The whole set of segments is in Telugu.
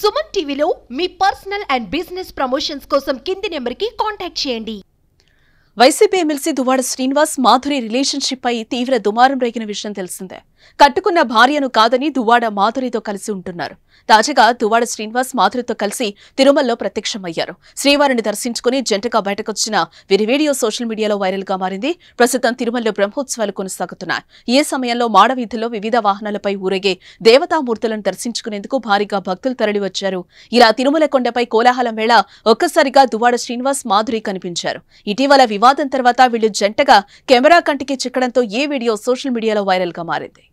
సుమన్ టీవీలో మీ పర్సనల్ అండ్ బిజినెస్ ప్రమోషన్స్ కోసం కింది నెంబర్కి కాంటాక్ట్ చేయండి వైసీపీ ఎమ్మెల్సీ దువ్వాడ శ్రీనివాస్ మాధురి రిలేషన్షిప్ పై తీవ్ర దుమారం రేగిన విషయం తెలిసిందే కట్టుకున్న భార్యను కాదని దువ్వాడ మాధురితో కలిసి ఉంటున్నారు తాజాగా దువ్వాడ శ్రీనివాస్ మాధురితో కలిసి తిరుమలలో ప్రత్యక్షమయ్యారు శ్రీవారిని దర్శించుకుని జంటగా బయటకొచ్చిన వీరి వీడియో సోషల్ మీడియాలో వైరల్ గా మారింది ప్రస్తుతం తిరుమలలో బ్రహ్మోత్సవాలు కొనసాగుతున్నాయి ఈ సమయంలో మాడవీధుల్లో వివిధ వాహనాలపై ఊరేగే దేవతామూర్తులను దర్శించుకునేందుకు భారీగా భక్తులు తరలివచ్చారు ఇలా తిరుమల కొండపై కోలాహలం వేళ ఒక్కసారిగా దువ్వాడ శ్రీనివాస్ మాధురి కనిపించారు ఇటీవల వివాదం తర్వాత వీళ్ళు జంటగా కెమెరా కంటికి చిక్కడంతో ఈ వీడియో సోషల్ మీడియాలో వైరల్ గా మారింది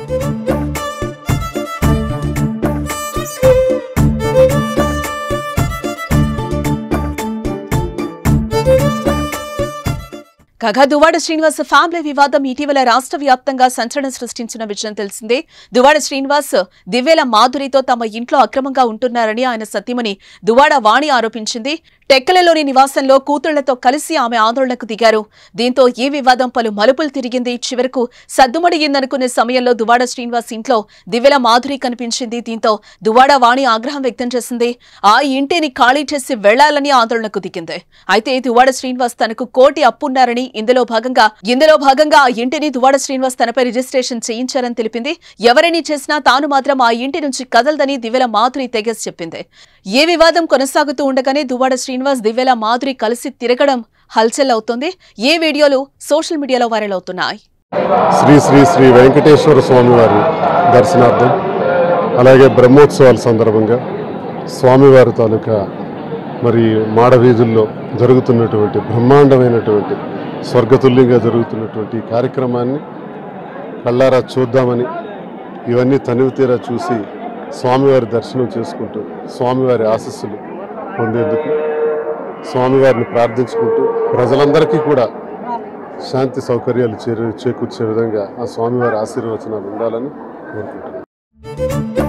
కాగా దువాడ శ్రీనివాస్ ఫ్యామిలీ వివాదం ఇటీవల రాష్ట్ర వ్యాప్తంగా సంచలనం సృష్టించిన విషయం తెలిసిందే దువాడ శ్రీనివాస్ దివ్యల మాధురితో తమ ఇంట్లో అక్రమంగా ఉంటున్నారని ఆయన సతీమణి దువాడ వాణి ఆరోపించింది టెక్కలలోని నివాసంలో కూతుళ్లతో కలిసి ఆమె ఆందోళనకు దిగారు దీంతో ఈ వివాదం పలు మలుపులు తిరిగింది చివరకు సద్దుమడిగిందనుకునే సమయంలో దువాడ శ్రీనివాస్ ఇంట్లో దివ్యల మాధురి కనిపించింది దీంతో దువాడ వాణి ఆగ్రహం వ్యక్తం చేసింది ఆ ఇంటిని ఖాళీ చేసి వెళ్లాలని ఆందోళనకు దిగింది అయితే దువాడ శ్రీనివాస్ తనకు కోటి అప్పున్నారని ఇందులో భాగంగా ఇందులో భాగంగా ఆ ఇంటిని దువాడ శ్రీనివాస్ తనపై రిజిస్ట్రేషన్ చేయించారని తెలిపింది ఎవరిని చేసినా తాను మాత్రం ఆ ఇంటి నుంచి కదలదని దివ్యల మాధురి తెగేసి చెప్పింది ఏ వివాదం కొనసాగుతూ ఉండగానే దువ్వాడ శ్రీనివాస్ దివ్యల మాధురి కలిసి తిరగడం హల్చల్ అవుతోంది ఏ వీడియోలు సోషల్ మీడియాలో వైరల్ అవుతున్నాయి శ్రీ శ్రీ శ్రీ వెంకటేశ్వర స్వామివారి దర్శనార్థం అలాగే బ్రహ్మోత్సవాల సందర్భంగా స్వామివారి తాలూకా మరి మాడ వీధుల్లో జరుగుతున్నటువంటి బ్రహ్మాండమైనటువంటి స్వర్గతుల్యంగా జరుగుతున్నటువంటి ఈ కార్యక్రమాన్ని కళ్ళారా చూద్దామని ఇవన్నీ తనివి తీరా చూసి స్వామివారి దర్శనం చేసుకుంటూ స్వామివారి ఆశస్సులు పొందేందుకు స్వామివారిని ప్రార్థించుకుంటూ ప్రజలందరికీ కూడా శాంతి సౌకర్యాలు చేరు చేకూర్చే విధంగా ఆ స్వామివారి ఆశీర్వచనాలు ఉండాలని కోరుకుంటున్నాను